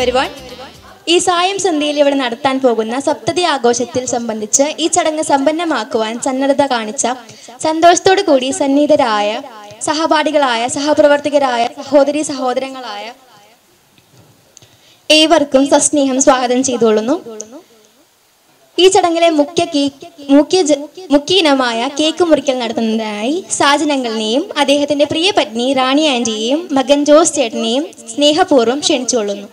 Everyone ഈ സായം സന്ധ്യയിൽ ഇവിടെ നടത്താൻ പോകുന്ന സപ്തതി ആഘോഷത്തിൽ സംബന്ധിച്ച് ഈ ചടങ്ങ് സമ്പന്നമാക്കുവാൻ സന്നദ്ധത കാണിച്ച സന്തോഷത്തോടു കൂടി സന്നിഹിതരായ സഹപാഠികളായ സഹപ്രവർത്തകരായ സഹോദരി സഹോദരങ്ങളായ ഏവർക്കും സസ്നേഹം സ്വാഗതം ചെയ്തുകൊള്ളുന്നു ഈ ചടങ്ങിലെ മുഖ്യ കേ- മുഖ്യ ജ- മുഖ്യ ഇനമായ കേക്ക് മുറിക്കൽ നടത്തുന്നതിനായി സാജനങ്ങളിനെയും അദ്ദേഹത്തിന്റെ പ്രിയ പത്നി റാണി ആന്റിയെയും മകൻ ജോസ് ചേട്ടനെയും സ്നേഹപൂർവ്വം ക്ഷണിച്ചുകൊള്ളുന്നു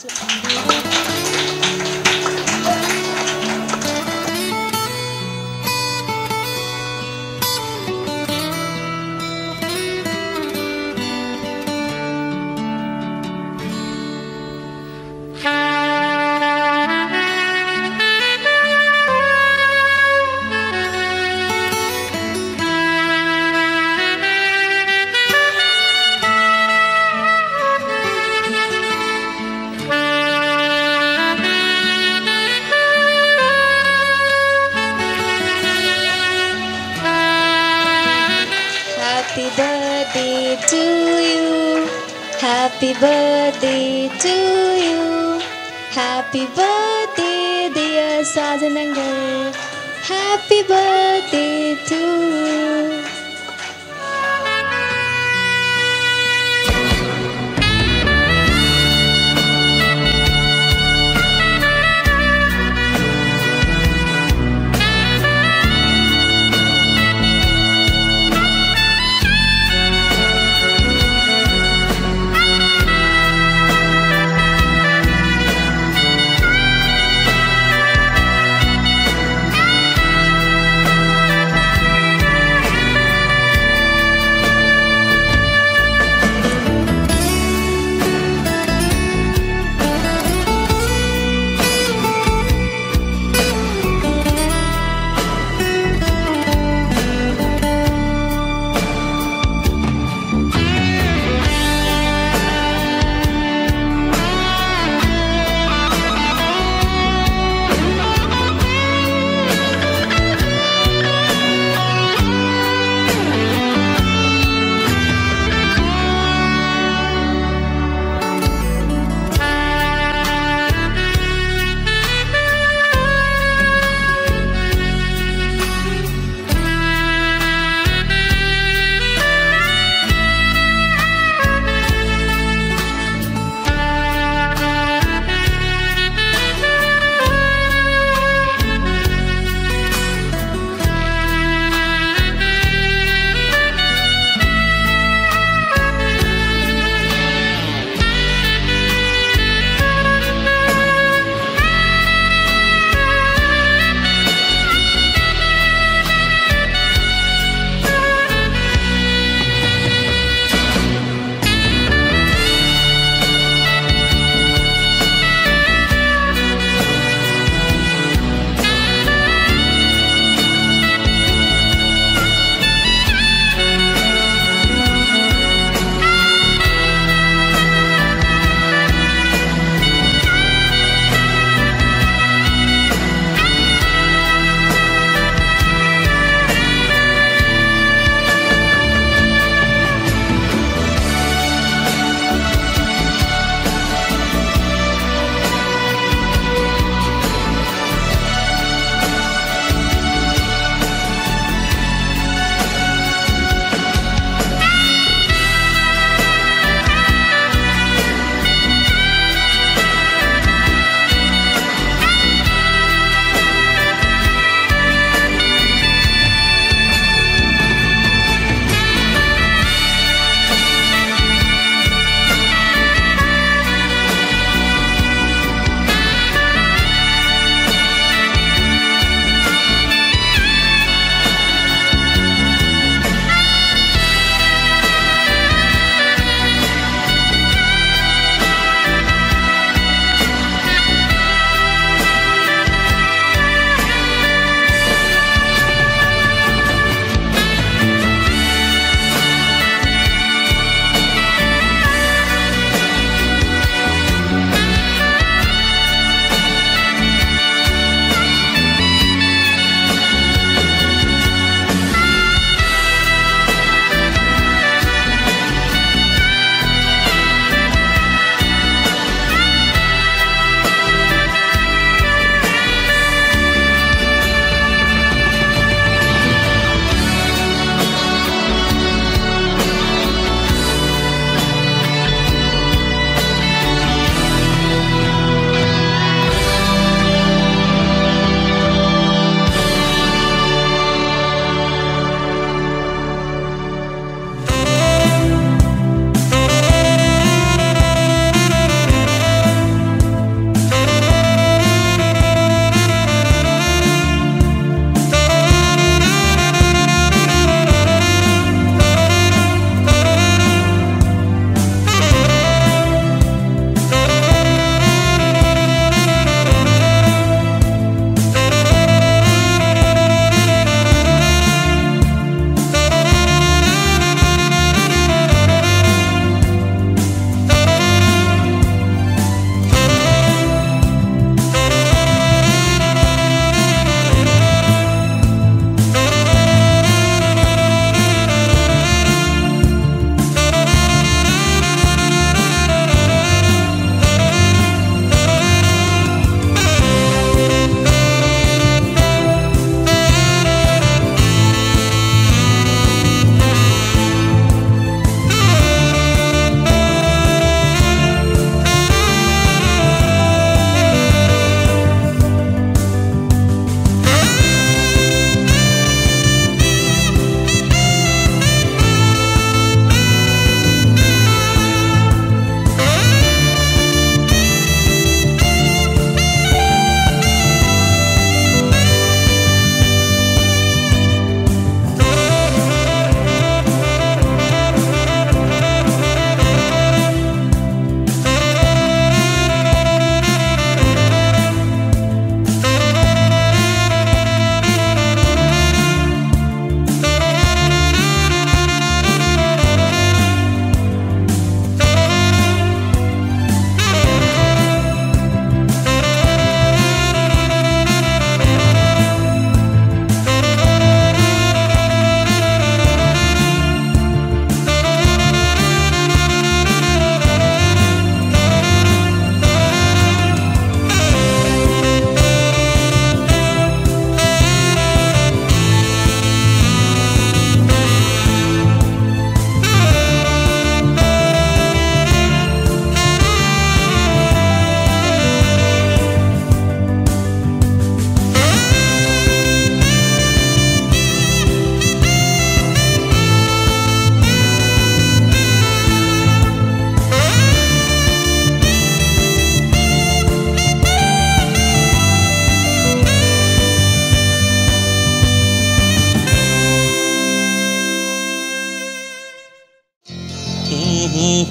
Happy birthday to you. Happy birthday to you. Happy birthday, dear Sajanangal. Happy birthday to you.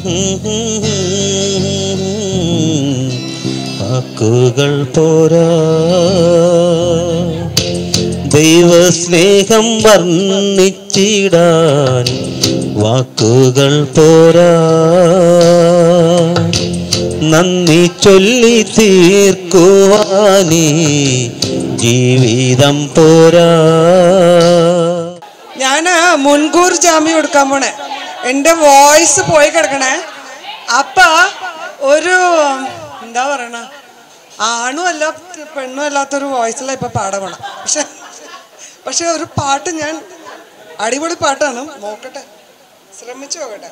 വാക്കുകൾ പോരാ ദൈവസ്നേഹം വർണ്ണിച്ചിടാൻ വാക്കുകൾ പോരാ നന്ദി ചൊല്ലി തീർക്കുവാനീ ജീവിതം പോരാ ഞാൻ മുൻകൂർ ജാമ്യം എടുക്കാൻ പോണേ എൻ്റെ വോയിസ് പോയി കിടക്കണേ അപ്പ ഒരു എന്താ പറയണ ആണും അല്ല പെണ്ണും അല്ലാത്തൊരു വോയിസിലാണ് ഇപ്പൊ പാടാൻ പോണ പക്ഷെ പക്ഷെ ഒരു പാട്ട് ഞാൻ അടിപൊളി പാട്ടാണ് നോക്കട്ടെ ശ്രമിച്ചു നോക്കട്ടെ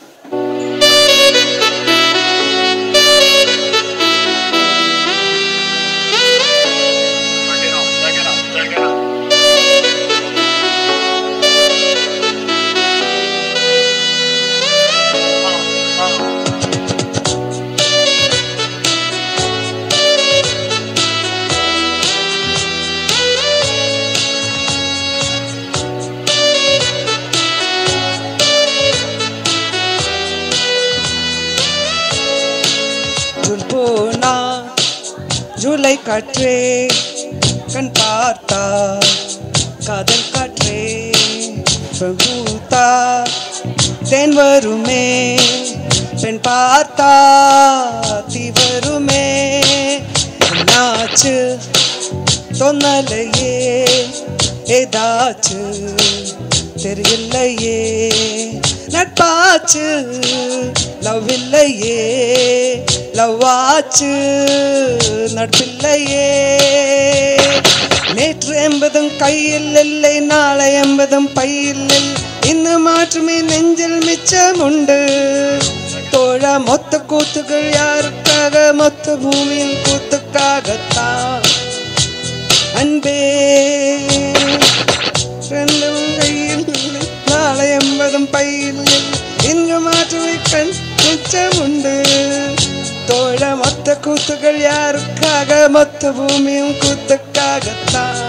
போனா ஜூலை காற்றே கண் பார்த்தா காதல் காற்றே பூத்தா தேன் வருமே பெண் பார்த்தா தீ வருமே என்னாச்சு தொன்னலையே ஏதாச்சு தெரியலையே நட்பாச்சு லவ் இல்லையே லவ் ஆச்சு நட்பில்லையே நேற்று என்பதும் கையில் இல்லை நாளை என்பதும் பையில் இல்லை ഇന്ന് മാത്രമേ നെഞ്ചിൽ മിച്ചമുണ്ട് തോഴ മൊത്ത കൂത്തുകൾ യാർക്കാക മൊത്ത ഭൂമിയിൽ കൂത്തുക്കാകത്താം അൻപേ രണ്ടും കയ്യിൽ നാളെ എൺപതും പയ്യിൽ ഇന്ന് മാത്രമേ കൺ മിച്ചമുണ്ട് തോഴ മൊത്ത കൂത്തുകൾ യാർക്കാക മൊത്ത ഭൂമിയും കൂത്തുക്കാകത്താം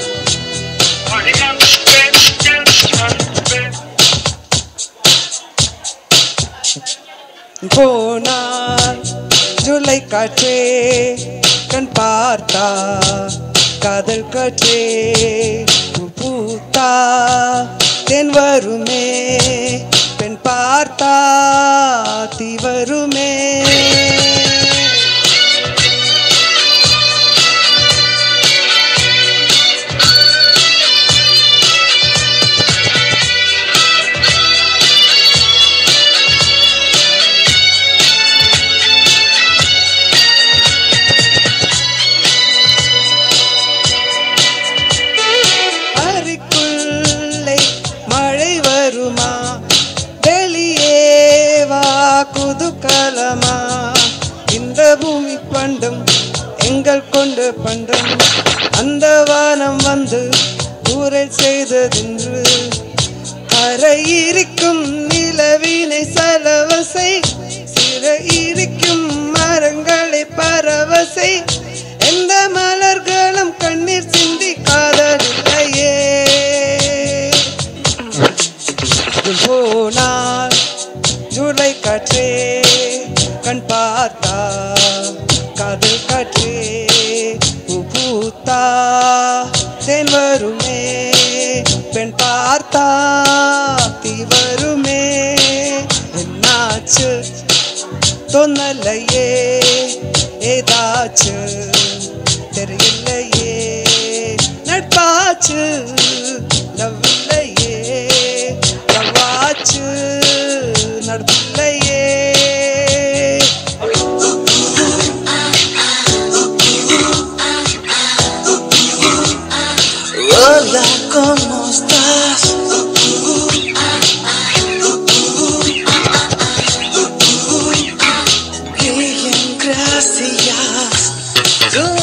போனால் ஜூலை காற்றே கண் பார்த்தா காதல் காற்றே பூ பூத்தா தென் வருமே பெண் பார்த்தா தீ வருமே அறைக்குள்ளே மழை வருமா வெளியே வா குதுகலமா இந்த பூமி பண்டும் எங்கள் கொண்டு பண்டும் அந்த வானம் வந்து ஊரை செய்ததென்று கரை இருக்கும் நிலவினை சலவசை சிறை இருக்கும் மரங்களை பரவசை எந்த மலர்களும் கண்ணீர் சிந்தி காதலில்லையே போனால் ஜூலை காற்றே கண் பார்த்தா காதல் காற்றே பூ பூத்தா தேன் வருமே பெண் பார்த்தா தீ வருமே என்னாச்சு தொன்னலையே ஏதாச்சு தெரியலையே நட்பாச்சு லவ் இல்லையே லவ்வாச்சு நடப்பில்லையே Hola, ¿cómo estás? Bien, gracias. Tú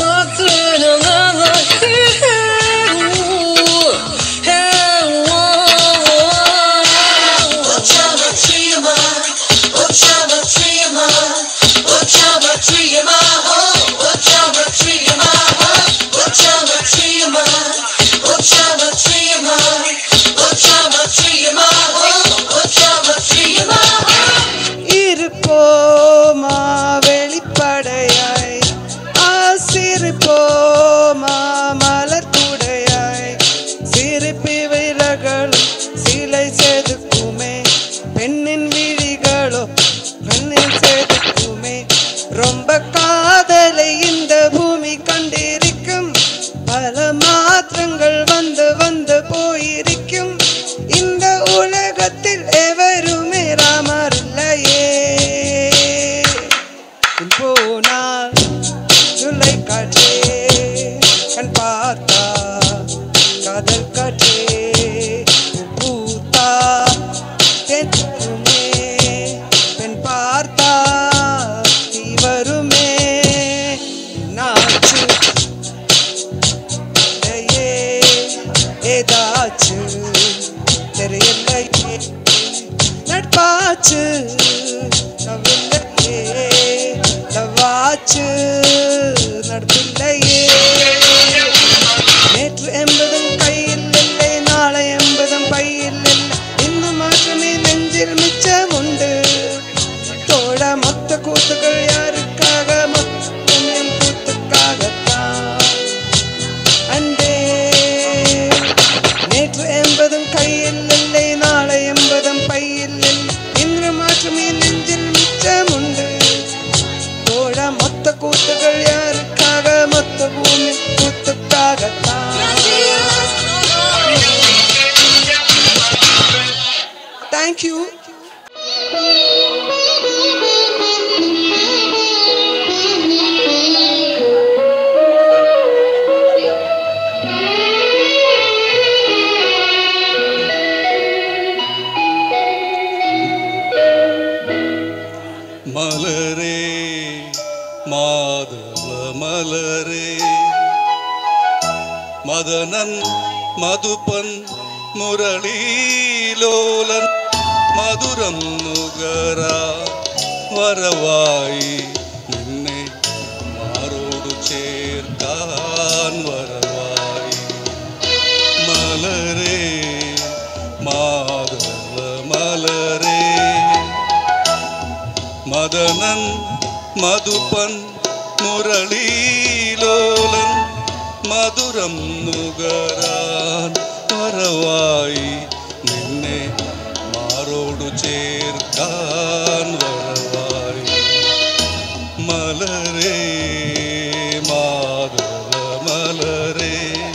சிரிப்போ மாமலர் கூடையாய் சிரிப்பி விரகளும் சிலை செதுக்குமே பெண்ணின் விழிகளோ பெண்ணின் செதுக்குமே ரொம்ப காதலை இந்த பூமி கண்டிருக்கும் பல மாற்றங்கள் வந்து வந்து போயிருக்கும் இந்த உலகத்தில் எவருமே ராமர் இல்லையே உன் போனால் சொல்லை காற்றே கண் பார்த்தா காதல் காற்றே உன் பூத்தா தென்றுமே பெண் பார்த்தா தீ வருமே நாச்சு இல்லையே ஏதாச்சு தெரியலையே நட்பாச்சு நவில்லையே லவாச்சு நடப்பில்லையே நேற்று என்பதும் கையில் இல்லை நாளை என்பதும் பையில் இல்லை இன்னும் மாற்றமே நெஞ்சில் மிச்சம் உண்டு தோழ மொத்த கூத்துக்கள் யாருக்காக மொத்தம் என் கூத்துக்காகத்தான் அன்பே நேற்று என்பதும் கையில் இல்லை நாளை என்பதும் பையில் இல்லை இன்று மாற்றமே நெஞ்சில் மிச்சம் உண்டு தோழ மொத்த கூத்துகள் யாருக்காக மொத்த பூமி கூத்துக்காகத்தான் தேங்க்யூ മലരേ മാധവ മലരേ മദനൻ മധുപൻ മുരളീലോലൻ മധുരം നുകര വരവായി നിന്നെ മാറോടു ചേർക്കാൻ വരവായി മലരേ മാധവ മലരേ മദനൻ മധുപൻ മുരളീലോലൻ മധുരം നുകരാൻ വരവായി നിന്നെ മാറോടു ചേർക്കാൻ വരവായി മലരേ മാധവ മലരേ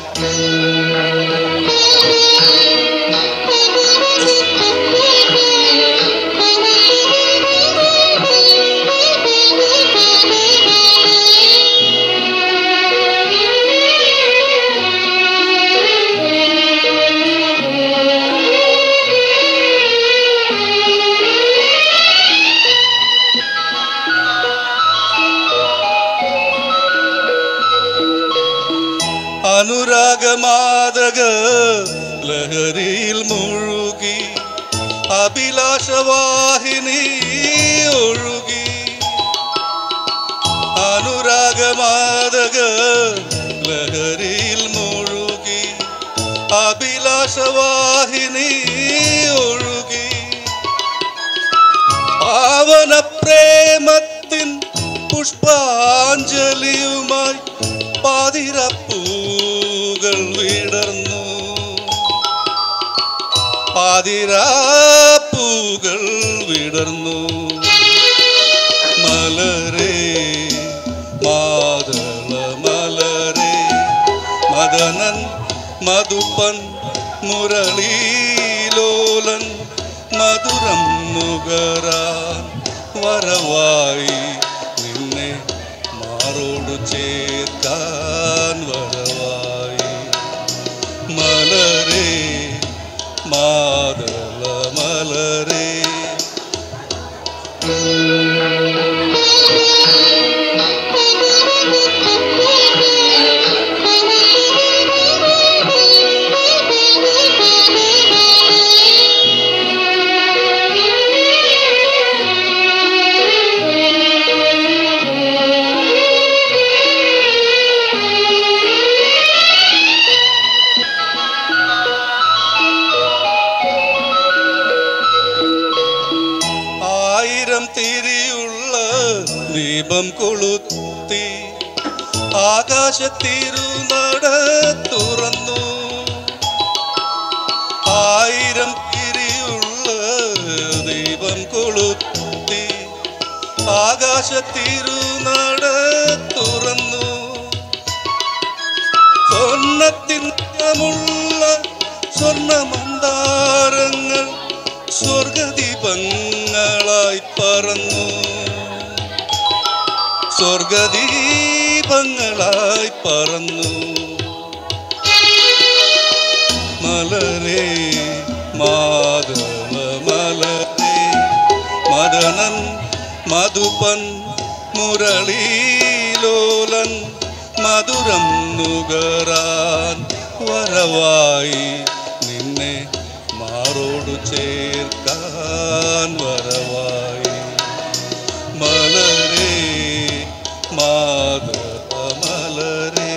അനുരാഗമാതക ലഹരിയിൽ മുഴുകി അഭിലാഷവാഹിനി ഒഴുകി അനുരാഗമാതക ലഹരിയിൽ മുഴുകി അഭിലാഷവാഹിനി ഒഴുകി പാവന പ്രേമത്തിൻ പുഷ്പാഞ്ജലിയുമായി പാതിരപ്പൂകൾ വിടർന്നു പാതിരാപ്പൂകൾ വിടർന്നു മലരേ മാതള മലരേ മദനൻ മധുപൻ മുരളീലോലൻ മധുരം നുകരാൻ വരവായി നിന്നെ മാറോടു ചേർക്കാൻ വരവായി മലരേ മാതള മലരേ Thank you. ആകാശത്തിരുനട തുറന്നു ആയിരം തിരിയുള്ള ദൈവം കൊളുത്തി ആകാശത്തിരുനട തുറന്നു സ്വർണത്തിനുള്ള സ്വർണമന്താരങ്ങൾ സ്വർഗദീപങ്ങളായി പറന്നു സ്വർഗദീപങ്ങളായി പറന്നു മലരേ മാധവ മലരേ മദനൻ മധുപൻ മുരളീലോലൻ മധുരം നുകരാൻ വരവായി നിന്നെ മാറോടു ചേർക്കാൻ വരവായി മലരേ മാധവ മലരേ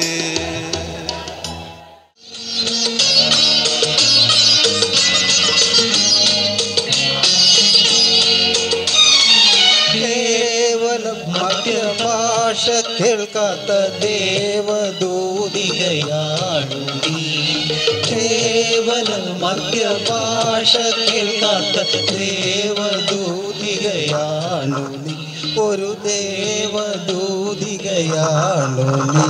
കേവലം മധ്യഭാഷ കേൾക്കാത്ത ദേവദൂതികയാണു നീ കേവലം മധ്യഭാഷ കേൾക്കാത്ത ദേവദൂതികയാണു നീ ഒരു ദേവദൂതികയാണു നീ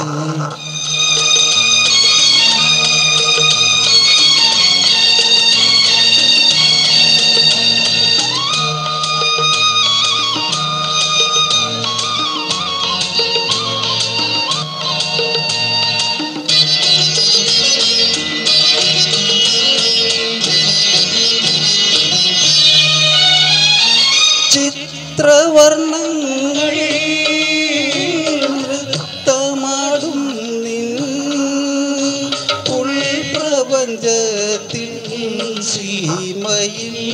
ചിത്രവർണ്ണങ്ങൾ നൃത്തമാടും നിൻ ഉൾപ്രപഞ്ചത്തിൽ സീമയിൽ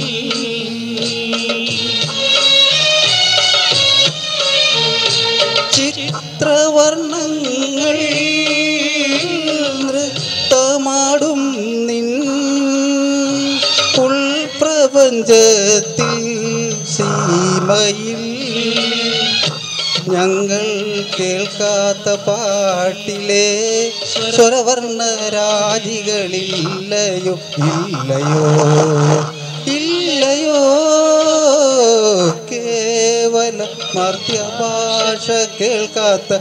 ചിത്രവർണ്ണങ്ങൾ നൃത്തമാടും നിൻ ഉൾപ്രപഞ്ചത്തിൽ സീമയിൽ ഞങ്ങൾ കേൾക്കാത്ത പാട്ടിലെ സ്വരവർണ്ണ രാജികളില്ലയോ ഇല്ലയോ ഇല്ലയോ കേവല മർത്യഭാഷ കേൾക്കാത്ത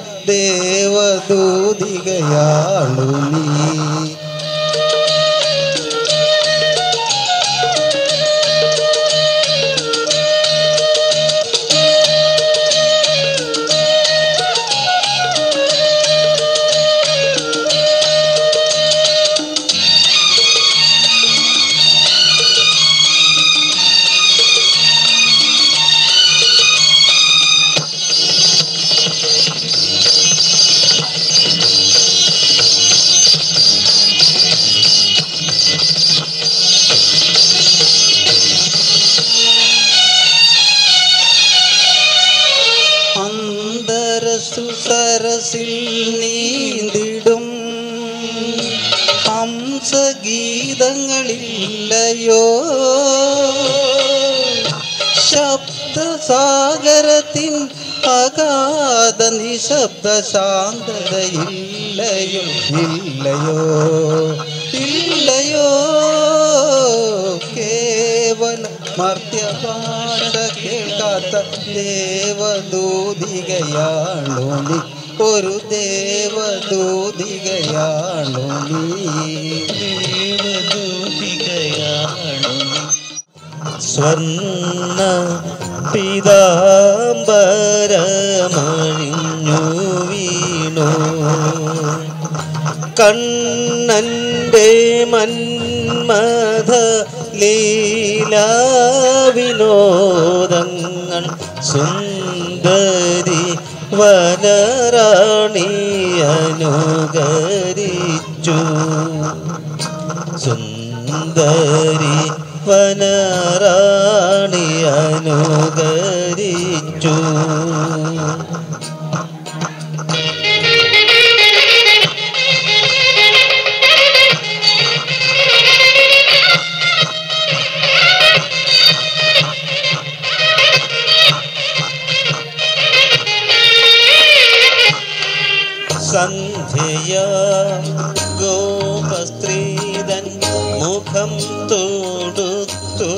ദേവദൂതികയാണു നീ അന്തരസു സരസിൽ നീന്തിടും ഹംസഗീതങ്ങളില്ലയോ ശബ്ദസാഗരത്തിൻ അഗാധ നിശബ്ദ ശാന്തതയില്ലയോ ഇല്ലയോ ഇല്ലയോ കേവല മർത്യഭാഷ കേൾക്കാത്ത ദേവദൂതികയാണു നീ ഒരു ദേവദൂതികയാണു നീ ദേവദൂതികയാണു നീ സ്വർണ്ണ പീതാംബരമണിഞ്ഞു വീണു കണ്ണൻ്റെ മന്മഥ ലീലാവിനോദങ്ങൾ സുന്ദരി വനറാണി അനുകരിച്ചു സുന്ദരി വനറാണി അനുകരിച്ചു സന്ധ്യയ ഗോപസ്ത്രീതൻ മുഖം തൊടുത്തു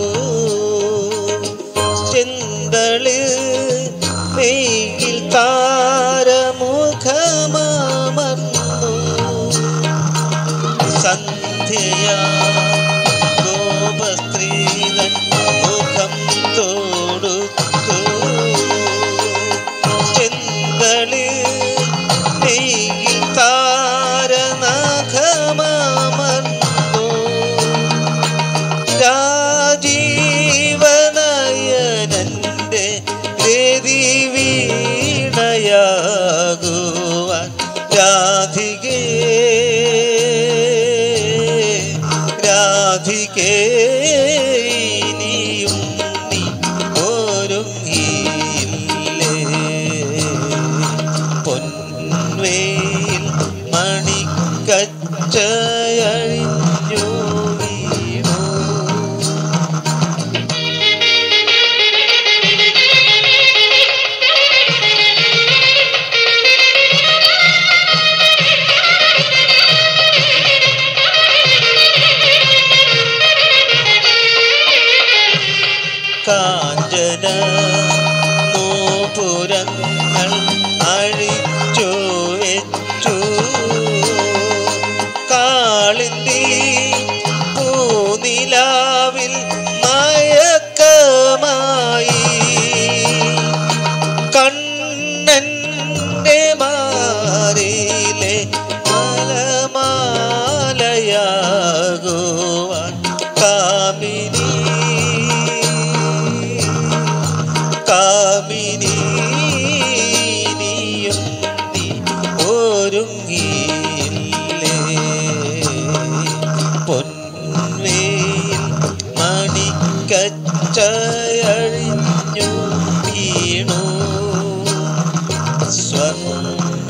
ചെന്തളി നെയ്യിൽ താരമുഖമർന്നു സന്ധ്യയ ഗോപസ്ത്രീതൻ മുഖം തൊടുത്തു ചെന്തളി നെയ്യിൽ താരനഖമർന്നു രാജീവനയനന്റെ രതി വീണയാകുവാൻ രാധികേ രാധികേ ഇനിയും നീ ഒരുങ്ങിയില്ലേ പൊൻവേയിൽ മണിക്കച്ചയഴിഞ്ഞു വീണു കാഞ്ചന നോപുരങ്ങൾ അഴിച്ചു വെച്ചു കാളിന്തി പൂനിലാവിൽ മയക്കമായി കണ്ണന്റെ മാറിലെ മലമാലയാകുവാൻ കാമിനി കാമിനി നീയും നീ ഒരുങ്ങിയില്ലേ പൊൻവേൽ മണിക്കച്ചയഴിഞ്ഞു വീണു സ്വർണ്ണ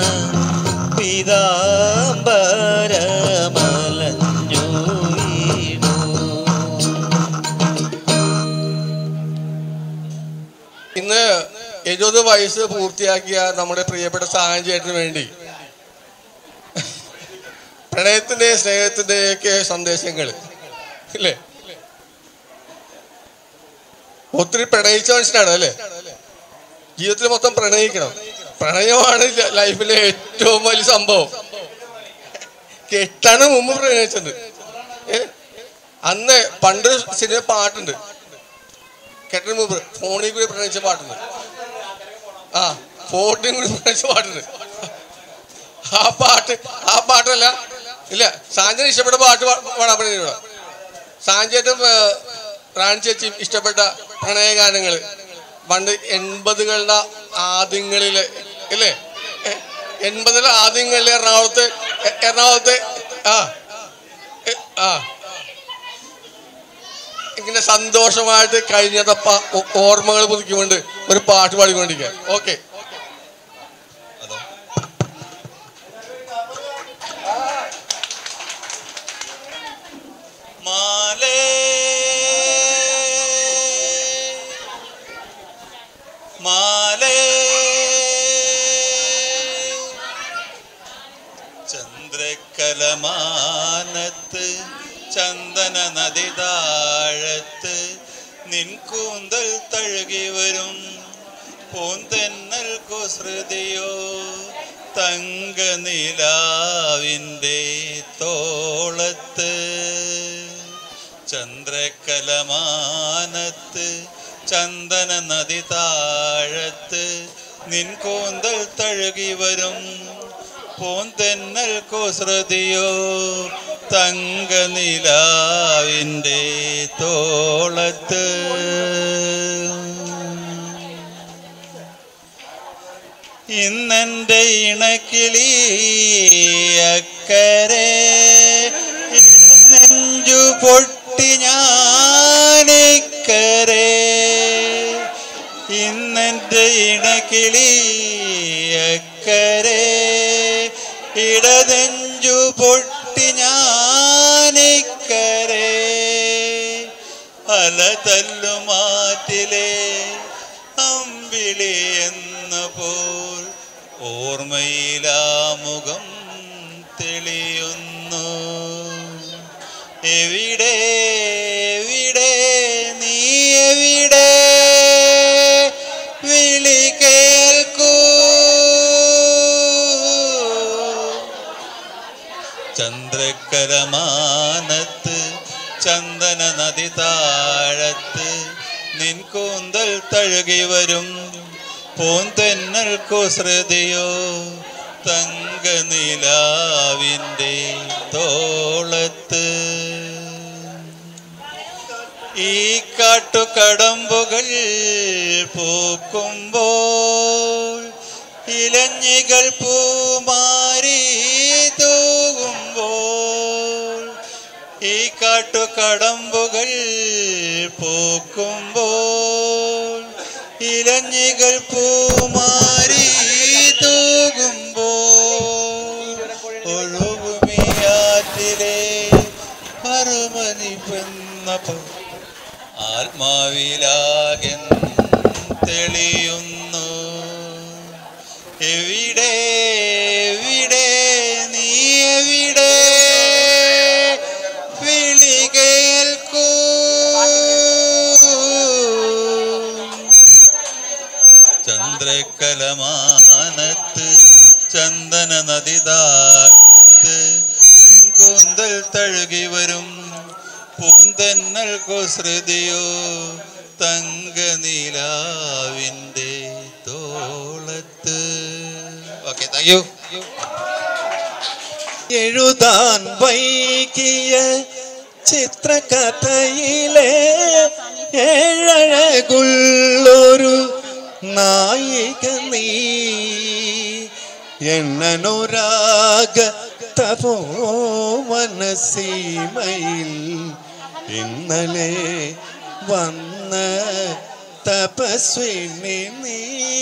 പീതാംബരമലഞ്ഞു വീണു ഇന്ന് എഴുപത് വയസ്സ് പൂർത്തിയാക്കിയ നമ്മുടെ പ്രിയപ്പെട്ട സാഹചര്യത്തിന് വേണ്ടി പ്രണയത്തിന്റെ സ്നേഹത്തിന്റെ ഒക്കെ സന്ദേശങ്ങൾ ഇല്ലേ ഒത്തിരി പ്രണയിച്ച മനുഷ്യനാണ് അല്ലേ ജീവിതത്തിൽ മൊത്തം പ്രണയിക്കണം പ്രണയമാണ് ല- ലൈഫിലെ ഏറ്റവും വലിയ സംഭവം കെട്ടാണ് മുമ്പ് പ്രണയിച്ചിട്ടുണ്ട് ഏ? അന്ന് പണ്ട് സിനിമ പാട്ടുണ്ട് കെട്ടിന് മുമ്പ് ഫോണിൽ കൂടി പ്രണയിച്ച പാട്ടുണ്ട് ആ ഫോണിൽ കൂടി പ്രണയിച്ച പാട്ടുണ്ട് ആ പാട്ട് ആ പാട്ടല്ല ഇല്ല സാഞ്ചന ഇഷ്ടപ്പെട്ട പാട്ട് പാ- പാടാൻ പറ്റുന്നില്ല സാഞ്ചേറ്റും റാണി ചേച്ചിയും ഇഷ്ടപ്പെട്ട പ്രണയഗാനങ്ങൾ പണ്ട് എൺപതുകളുടെ ആദ്യങ്ങളില് ഇല്ലേ എ- എൺപതിലെ ആദ്യങ്ങളിൽ എറണാകുളത്ത് എ- എറണാകുളത്ത് ആ എ- ആ ഇങ്ങനെ സന്തോഷമായിട്ട് കഴിഞ്ഞതപ്പ ഓർമ്മകൾ പുതുക്കിക്കൊണ്ട് ഒരു പാട്ട് പാടിക്കൊണ്ടിരിക്കുക ഓക്കെ മാലേ മാലേ ചന്ദ്രക്കലമാനത്ത് ചന്ദന നദി താഴത്ത് നിൻകൂന്തൽ തഴുകി വരും പൂന്തെന്നൽ കുസൃതിയോ തങ്ക നിലാവിൻ്റെ തോളത്ത് ചന്ദ്രക്കലമാനത്ത് ചന്ദന നദി താഴത്ത് നിൻകൂന്തൽ തഴുകി വരും പൂന്തെന്നൽ കുസൃതിയോ തങ്ക നിലാവിൻ്റെ തോളത്ത് ഇന്നെൻ്റെ ഇണക്കിളി അക്കരെ നെഞ്ചു പൊട്ടി ഞാനിക്കരെ ഇന്നെൻ്റെ ഇണക്കിളി അക്കരെ ഇടതെഞ്ചു പൊട്ടി ഞാനിക്കരെ അല തല്ലുമാറ്റിലെ അമ്പിളി എന്ന പോൽ ഓർമ്മയിലാമുഖം തെളിയുന്നു എവിടെ എവിടെ നീ എവിടെ വിളി കേൾക്കൂ ചന്ദ്രക്കരമാനത്ത് ചന്ദന നദി താഴത്ത് നിൻ കൂന്തൽ തഴുകി വരും പൂന്തെന്നൽ കുസൃതിയോ തങ്ക നിലാവിൻ്റെ തോളത്ത് ഈ കാട്ടുകടമ്പുകൾ പൂക്കുമ്പോൾ ഇലഞ്ഞികൾ പൂമാരി തൂകുമ്പോൾ ഈ കാട്ടുകടമ്പുകൾ പൂക്കുമ്പോൾ ഇലഞ്ഞികൾ പൂമാരി തൂകുമ്പോൾ ഒഴുകുമിയാറ്റിലെ മറുമതി പെന്നപ്പോൾ ആത്മാവിലാകെ തെളിയുന്നു എവിടെ എവിടെ നീ എവിടെ വിളി കേൾക്കൂ ചന്ദ്രക്കലമാനത്ത് ചന്ദന നദി താഴത്ത് കൂന്തൽ തഴുകി വരും പൂന്തന്നൽ കുസൃതിയോ തങ്ക നിലാവിൻ്റെ തോളത്ത് ഓക്കെ താങ്ക് യു എഴുതാൻ വൈകിയ ചിത്രകഥയിലെ ഏഴഴകുള്ളൊരു നായിക നീ എണ്ണനൊരാഗ തപോ മനസീമയിൽ ഇന്നലെ വന്ന തപസ്വിനി നീ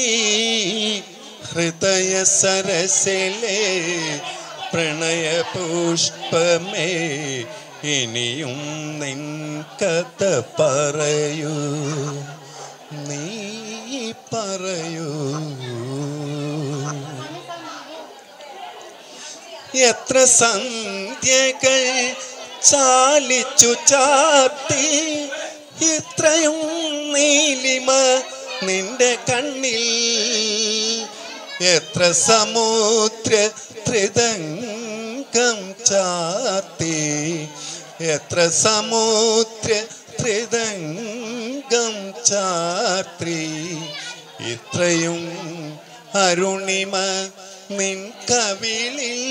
ഹൃദയ സരസിലെ പ്രണയ പുഷ്പമേ ഇനിയും നിൻ കഥ പറയൂ നീ പറയൂ എത്ര സന്ധ്യകൾ ചാലിച്ചു ചാത്തി ഇത്രയും നീലിമ നിന്റെ കണ്ണിൽ എത്ര സമുദ്ര ത്രിതങ്കം ചാത്തി എത്ര സമുദ്ര ത്രിതങ്കം ചാത്രി ഇത്രയും അരുണിമ നിൻ കവിളിൽ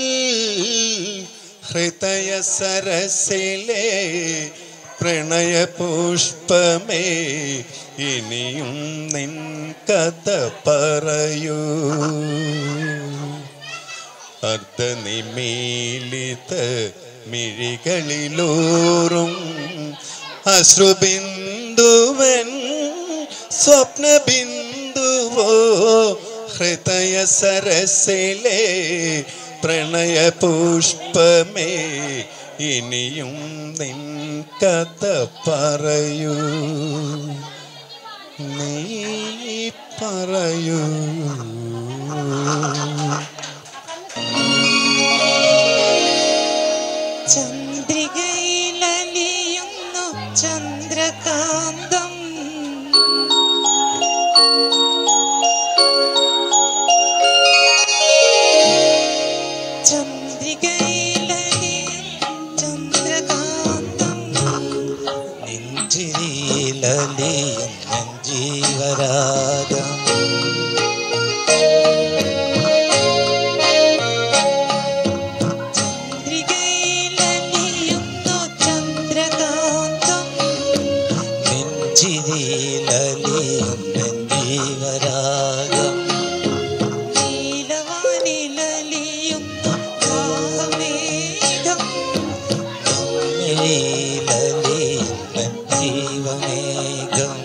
ഹൃദയ സരസിലെ പ്രണയ പുഷ്പമേ ഇനിയും നിൻ കഥ പറയൂ അർദ്ധനിമീലിത മിഴികളിലൂറും അശ്രുബിന്ദുവൻ സ്വപ്നബിന്ദുവോ ഹൃദയ സരസിലെ പ്രണയ പുഷ്പമേ ഇനിയും നിൻ കഥ പറയൂ നീ പറയൂ ചന്ദ്രികയിലലിയുന്നു ചന്ദ്രകാന്തം ചന്ദ്രികയിലലിയുന്നു ചന്ദ്രകാന്തം നെഞ്ചിരിയിലലിയും നെഞ്ചീവരാഗം ചന്ദ്രികയിലലിയുന്നു ചന്ദ്രകാന്തം നെഞ്ചിരിയിലലിയും നെഞ്ചീവരാഗം നീലവാനിലലിയുന്നു ദാഹമേഘം നെഞ്ചിരിയിലലിയും നെഞ്ചീവമേഘം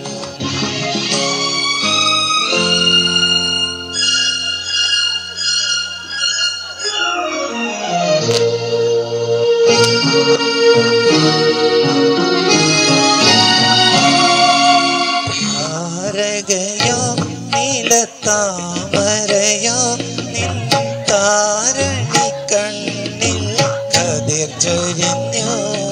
കതിർ ചൊരിഞ്ഞു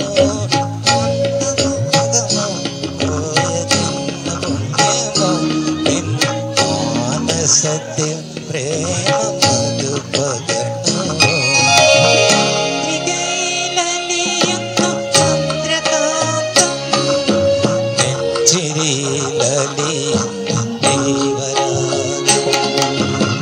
മാനസത്തിൽ പ്രേമം മധു പകർന്നു ത്രികൈലലിയുന്നു ചന്ദ്രകാന്തം നെഞ്ചിരിയിലലിയുന്നു ദൈവരാഗം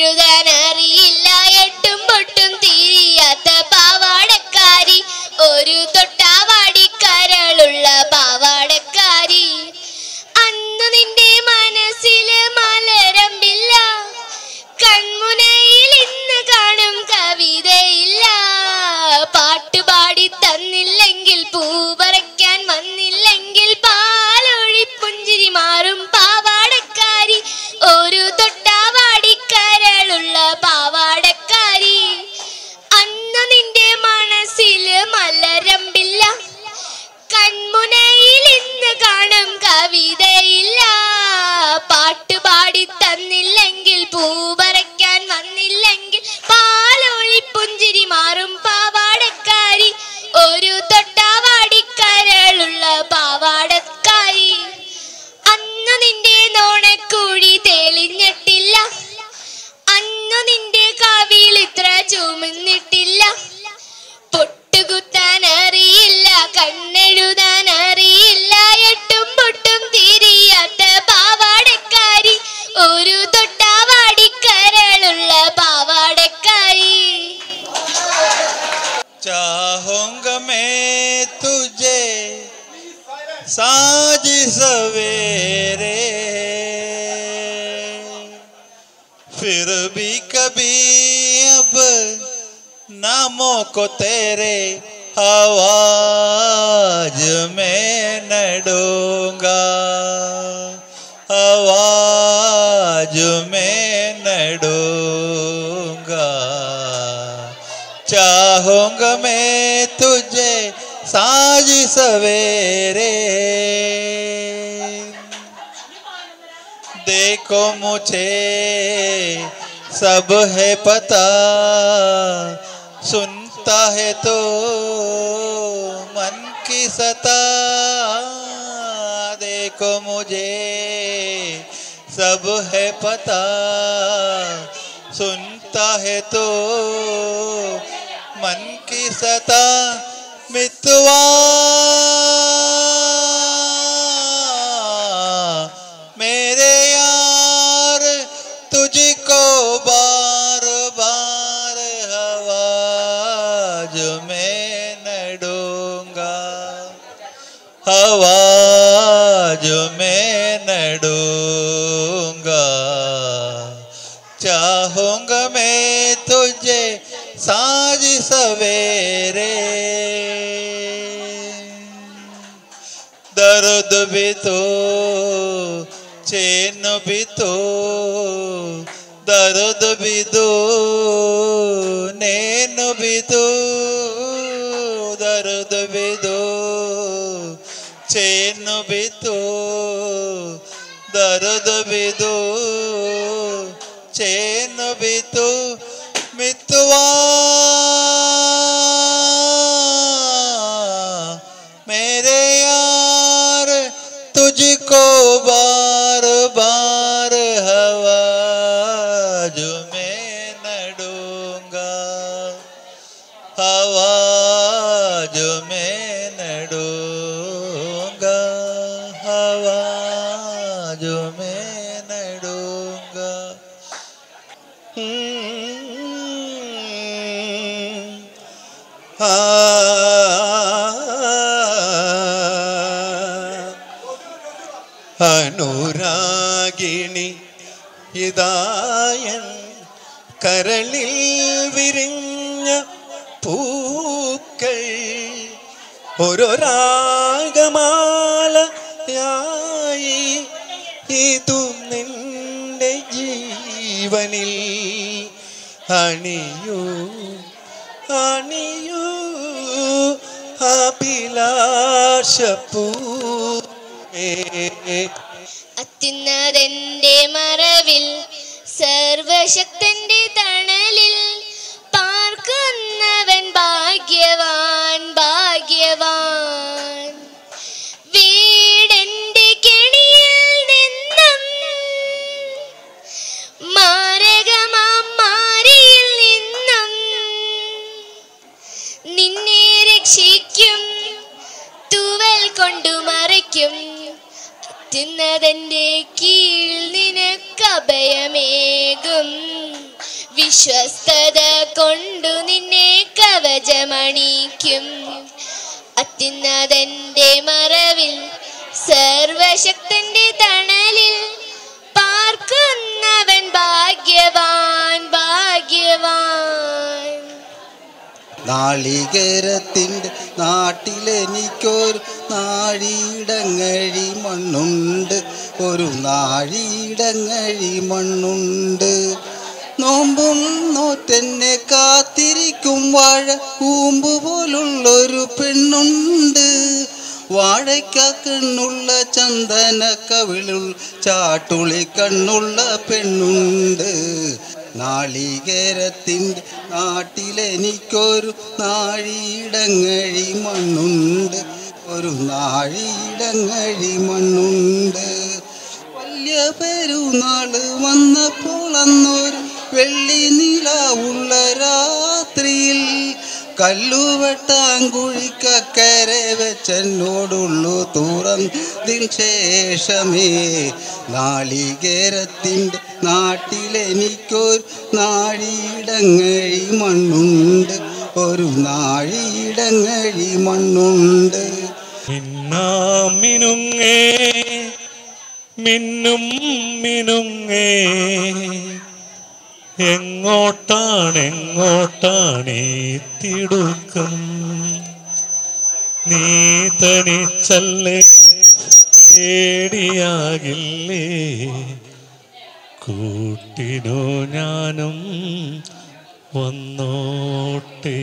കണ്ണെഴുതാൻ അറിയില്ല എട്ടും പൊട്ടും തിരിയാത്ത പാവാടക്കാരി ഒരു തൊട്ടാവാടി കരളുള്ള പാവാടക്കാരി അന്ന് നിന്റെ മനസ്സില് മലരമ്പില്ല കൺമുനയിൽ ഇന്ന് കാണും കവിതയില്ല പാട്ടുപാടി തന്നില്ലെങ്കിൽ പൂ പറിക്കാൻ വന്നില്ലെങ്കിൽ പാലൊഴി പുഞ്ചിരി മാറും പാവാടക്കാരി ഒരു തൊട്ടാവാടി കരളുള്ള പാവാടക്കാരി അന്ന് നിന്റെ മനസ്സില് മലരമ്പില്ല കൺമുനയിൽ ഇന്ന് കാണും കവിതയില്ല പാട്ടുപാടി തന്നില്ലെങ്കിൽ പൂ പറിക്കാൻ വന്നില്ലെങ്കിൽ പാലൊളി പുഞ്ചിരി മാറും പാവാടക്കാരി ഒരു തൊട്ടാവാടി കരളുള്ള പാവാടക്കാരി അന്ന് നിന്റെ നോണക്കുഴി തെളിഞ്ഞിട്ടില്ല അന്ന് നിന്റെ കവിയിൽ ഇത്ര ചുമന്നിട്ടില്ല പൊട്ടുകുത്താൻ അറിയില്ല കണ്ണെഴുതാൻ അറിയില്ല എട്ടും പൊട്ടും തിരിയാത്ത പാവാടക്കാരി ഒരു തൊട്ടാവാടി കരളുള്ള പാവാടക്കാരി चाहूंगा मैं तुझे साज सवेरे फिर भी कभी अब नामों को तेरे आवाज में न डूंगा आवाज में न डूंगा चाहूंगा मैं तुझे साज सवेरे देखो मुझे सब है पता सुनता है तो मन की सता देखो मुझे सब है पता सुनता है तो मन की सता मितवा मेरे यार तुझको बार बार आवाज में न डूंगा आवाज में न डूंगा चाहूंगा मैं तुझे साज सवेरे दर्द भी तो चैन भी तो दर्द भी दो नैन भी दो दर्द भी दो चैन भी तो दर्द भी दो चैन भी तो मितवा मेरे यार तुझको बार बार आवाज में न डूंगा आवाज में न डूंगा आवाज में न डूंगा അനുരാഗിണി ഇതായൻ കരളിൽ വിരിഞ്ഞ പൂക്കൾ ഒരു രാഗമാലയായി ഇതു നിന്റെ ജീവനിൽ അണിയൂ അണിയൂ അഭിലാഷപ്പൂവേ അത്യുന്നതന്റെ മറവിൽ സർവശക്തന്റെ തണലിൽ പാർക്കുന്നവൻ ഭാഗ്യവാൻ ഭാഗ്യവാൻ വീടന്റെ കെണിയിൽ നിന്നും മാരകമാം മാരിയിൽ നിന്നും നിന്നെ രക്ഷിക്കും തൂവൽ കൊണ്ടു മറയ്ക്കും അത്യുന്നതന്റെ കീഴിൽ നിനക്ക് അഭയമേകും വിശ്വസ്തത കൊണ്ടു നിന്നെ കവചമണിക്കും അത്യുന്നതന്റെ മറവിൽ സർവശക്തന്റെ തണലിൽ പാർക്കുന്നവൻ ഭാഗ്യവാൻ ഭാഗ്യവാൻ നാളികേരത്തിൻ്റെ നാട്ടിലെനിക്കൊരു നാഴിയിടങ്ങഴി മണ്ണുണ്ട് ഒരു നാഴിയിടങ്ങഴി മണ്ണുണ്ട് നോമ്പും നോറ്റെന്നെ കാത്തിരിക്കും വാഴ കൂമ്പ് പോലുള്ളൊരു പെണ്ണുണ്ട് വാഴയ്ക്ക കണ്ണുള്ള ചന്ദന കവിളുൾ ചാട്ടുളി കണ്ണുള്ള പെണ്ണുണ്ട് നാളികേരത്തിൻ്റെ നാട്ടിലെനിക്കൊരു നാഴിയിടങ്ങഴി മണ്ണുണ്ട് ഒരു നാഴിയിടങ്ങഴി മണ്ണുണ്ട് വലിയ പെരുന്നാള് വന്നപ്പോൾ അന്നൊരു വെള്ളി നിലാവുള്ള രാത്രിയിൽ കല്ലുവെട്ടാങ്കുഴിക്കക്കരെ വെച്ചെന്നോടുള്ളു തുറന്നതിന് ശേഷമേ നാളികേരത്തിൻ്റെ നാട്ടിലെനിക്കൊരു നാഴിയിടങ്ങഴി മണ്ണുണ്ട് ഒരു നാഴിയിടങ്ങഴി മണ്ണുണ്ട് മിന്നാമിനുങ്ങേ മിന്നും മിനുങ്ങേ എങ്ങോട്ടാണ് എങ്ങോട്ടാണ് ഈ തിടുക്കം നീ തനിച്ചല്ലേ പേടിയാകില്ലേ കൂട്ടിനോ ഞാനും വന്നോട്ടെ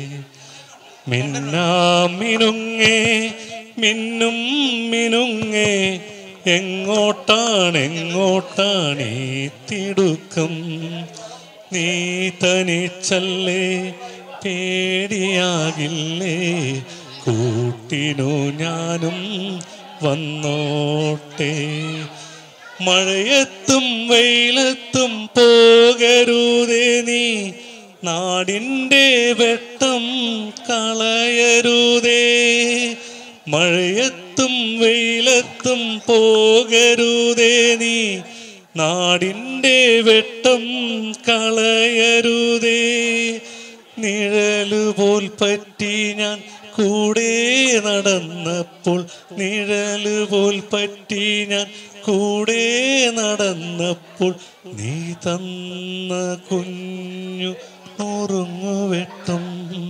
മിന്നാമിനുങ്ങേ മിന്നും മിനുങ്ങേ എങ്ങോട്ടാണ് എങ്ങോട്ടാണ് ഈ തിടുക്കം നീ തനിച്ചല്ലേ പേടിയാകില്ലേ കൂട്ടിനു ഞാനും വന്നോട്ടെ മഴയത്തും വെയിലത്തും പോകരുതേ നീ നാടിൻ്റെ വെട്ടം കളയരുതേ മഴയത്തും വെയിലത്തും പോകരുതേ നീ നാടിൻ്റെ വെട്ടം കളയരുതേ നിഴലുപോൽ പറ്റി ഞാൻ കൂടെ നടന്നപ്പോൾ നിഴലുപോൽ പറ്റി ഞാൻ കൂടെ നടന്നപ്പോൾ നീ തന്ന കുഞ്ഞു നുറുങ്ങുവെട്ടും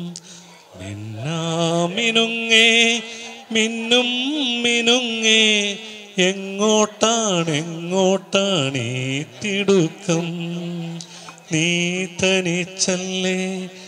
മിന്നാമിനുങ്ങേ മിന്നും മിനുങ്ങേ എങ്ങോട്ടാണ് എങ്ങോട്ടാണ് ഈ തിടുക്കം നീ തനിച്ചല്ലേ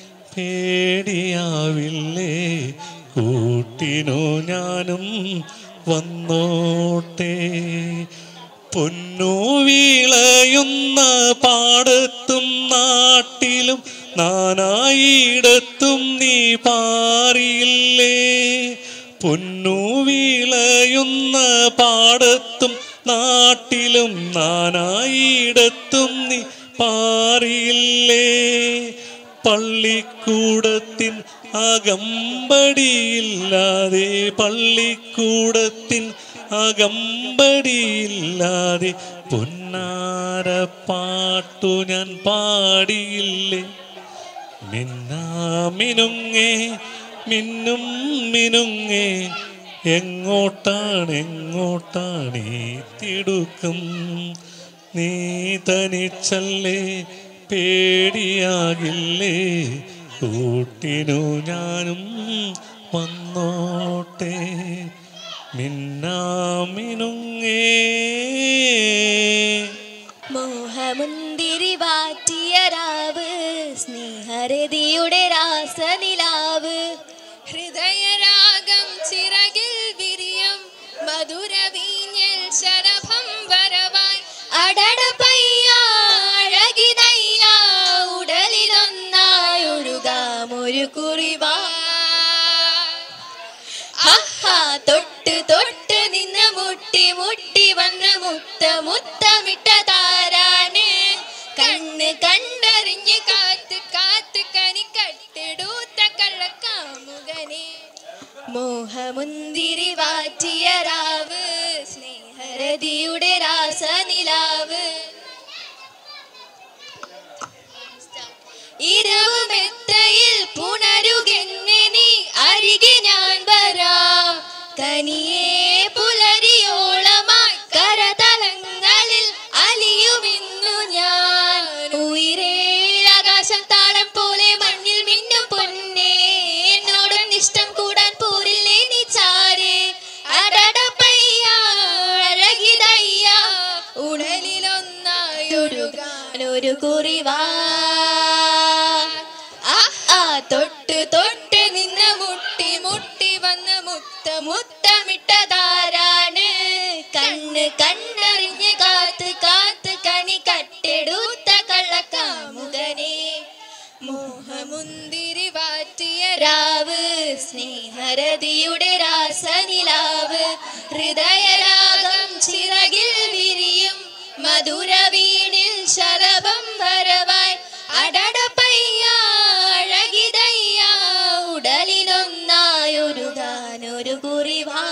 പേടിയാവില്ലേ കൂട്ടിനോ ഞാനും വന്നോട്ടെ പൊന്നു വിളയുന്ന പാടത്തും നാട്ടിലും നാനായിടത്തും നീ പാറിയില്ലേ പൊന്നു വിളയുന്ന പാടത്തും നാട്ടിലും നാനായിടത്തും നീ പാറിയില്ലേ പള്ളിക്കൂടത്തിൻ അകമ്പടിയില്ലാതെ പള്ളിക്കൂടത്തിൻ അകമ്പടിയില്ലാതെ പൊന്നാര പാട്ടു ഞാൻ പാടിയില്ലേ മിന്നാമിനുങ്ങേ മിന്നും മിനുങ്ങേ എങ്ങോട്ടാണ് എങ്ങോട്ടാണ് ഈ തിടുക്കം നീ തനിച്ചല്ലേ പേടിയാകില്ലേ കൂട്ടിനു ഞാനും വന്നോട്ടെ മിന്നാമിനുങ്ങേ മോഹമുന്തിരി വാറ്റിയ രാവ് സ്നേഹരതിയുടെ രാസനിലാവ് ഹൃദയരാഗം ചിറകിൽ വിരിയും മധുര വീഞ്ഞൽ ശരഭം വരവായി അടടപ്പയ്യ അഴകിതയ്യ ഉടലിലൊന്നായി ഒഴുകാമൊരു കുറിവാ ആഹാ, തൊട്ട് തൊട്ട് നിന്ന് മുട്ടി മുട്ടി വന്ന് മുത്ത മുത്തമിട്ട താരാണ് കണ്ണ് കണ്ടറിഞ്ഞ് കാത്ത് കാത്ത് കനി കട്ടിടൂത്ത കള്ളക്കാമുകനെ മോഹമുന്തിരി വാറ്റിയ രാവ് സ്നേഹരതിയുടെ രാസനിലാവ് തനിയെ പുലരിയോളമായി കരതലങ്ങളിൽ അലിയുമിന്നു ഞാൻ ഉയരേ ആകാശം താളം പോലെ മഞ്ഞിൽ മിന്നും പൊന്നേ എന്നോടും ഇഷ്ടം കൂടാൻ പോരില്ലേ നീ ചാരേ അടടപ്പയ്യ അഴകിതയ്യ ഉടലിലൊന്നായൊരു ഒരു കുറിവാ ആ, ആ, തൊട്ട് തൊട്ട് നിന്ന് മുട്ടി മുട്ടി വന്ന് മുത്ത മുത്തമിട്ടതാരാണ് കണ്ണ് കണ്ണറിഞ്ഞ് കാത്ത് കാത്ത് കണി കട്ടെടുത്ത കള്ളക്കാമുകനെ മോഹമുന്തിരി വാറ്റിയ രാവ് സ്നേഹരതിയുടെ രാസനിലാവ് ഹൃദയരാഗം ചിറകിൽ വിരിയും മധുര വീണിൽ ശലഭം വരവായി അടടപ്പയ്യ അഴകിതയ്യ ഉടലിലൊന്നായൊരു ഗാനൊരു കുറിവാ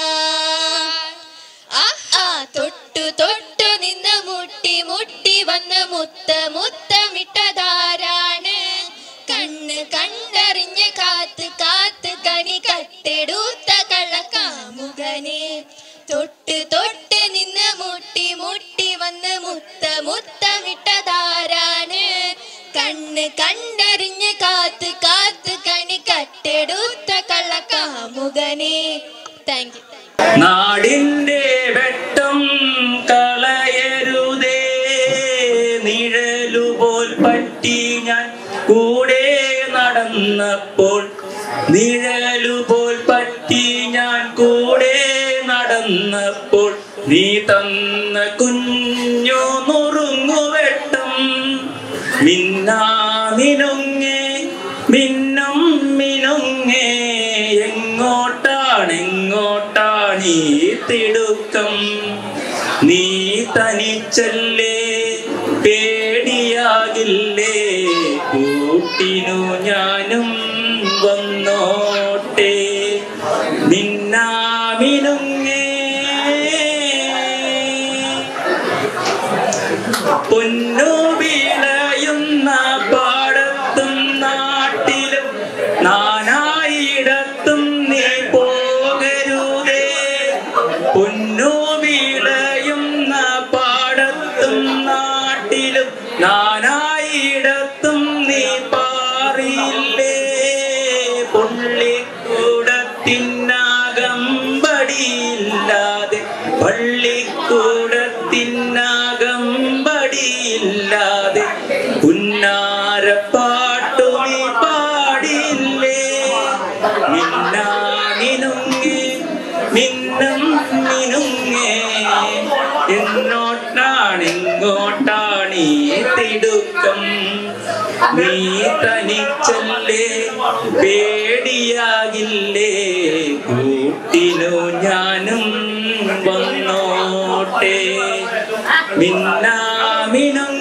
ആ, ആ, തൊട്ടു തൊട്ടു നിന്ന് മുട്ടി മുട്ടി വന്ന് മുത്ത മുത്തമിട്ടതാരാണ് കണ്ണ് കണ്ടറിഞ്ഞ് കാത്ത് കാത്ത് കനി കട്ടെടുത്ത കള്ളക്കാമുകനെ തൊട്ട് തൊട്ട് നിന്ന് മുട്ടി മുട്ടി വന്ന് മുത്ത മുത്തമിട്ടതാരാണ് കണ്ണ് കണ്ടറിഞ്ഞ് കാത്ത് കാത്ത് കണി കട്ടെടുത്ത കള്ളക്കാമുകനെ താങ്ക് യു നാടിന്റെ വെട്ടം കളയരുതേ നിഴലുപോൽ പറ്റി ഞാൻ കൂടെ നടന്നപ്പോൾ നിഴലുപോൽ പറ്റി ഞാൻ കൂടെ നടന്നപ്പോൾ നീ തന്ന കുഞ്ഞു നുറുങ്ങുവെട്ടം മിന്നാമിനുങ്ങേ മിന്നും മിനുങ്ങേ എങ്ങോട്ടാണ് എങ്ങോട്ടാണ് ഈ തിടുക്കം നീ തനിച്ചല്ലേ പേടിയാകില്ലേ കൂട്ടിനു ഞാനും വന്നോട്ടെ മിന്നാമിനുങ്ങേ പൊന്നു വിളയുന്ന പാടത്തും നാട്ടിലും നാനായിടത്തും നീ പോകരുതേ പൊന്നു വിളയുന്ന പാടത്തും നാട്ടിലും നാനായിടത്തും നീ പാറിയില്ലേ പള്ളിക്കൂടത്തിനകമ്പടിയില്ലാതെ പള്ളിക്കൂടത്തിനകമ്പടിയില്ലാതെ പുന്നാരപ്പാട്ടു നീ പാടില്ലേ മിന്നാമിനുങ്ങേ മിന്നും മിനുങ്ങേ എന്നോട്ടാണ് ഇങ്ങോട്ടാണ് ഈ തിടുക്കം നീ തനിച്ചല്ലേ പേടിയാകില്ലേ കൂട്ടിനു ഞാനും വന്നോട്ടെ മിന്നാമിനും